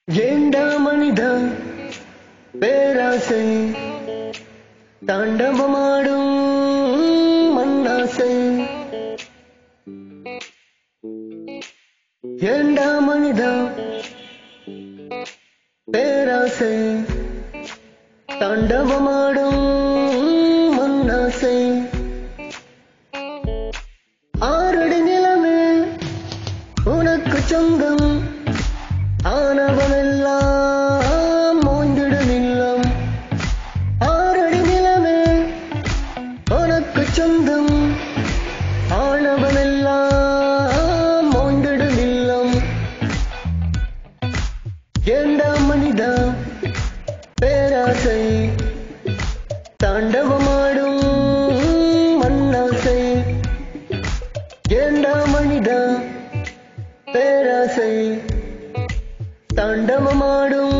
ஏண்டா மனிதா பேராசை தாண்டவமாடும் மண்ணாசை ஏண்டா மனிதா பேராசை தாண்டவமாடும் மண்ணாசை ஆறடி நிலமே உனக்கு சொந்தம் ஆனவனெல்லாம் மோய்ந்திடும் இல்லம் ஆறடி நிலமே உனக்கு சொந்தம் ஆனவனெல்லாம் மோய்ந்திடும் இல்லம் ஏண்டா மனிதா பேராசை தாண்டவமாடும் மண்ணாசை ஏண்டா மனிதா பேராசை தாண்டவமாடும்